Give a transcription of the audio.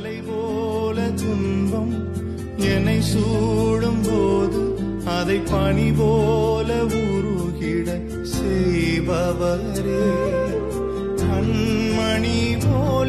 மலை போல துன்பம் என்னை சூடும் போது அதை பனி போல உருகிட செய்பவரே கண்மணி போல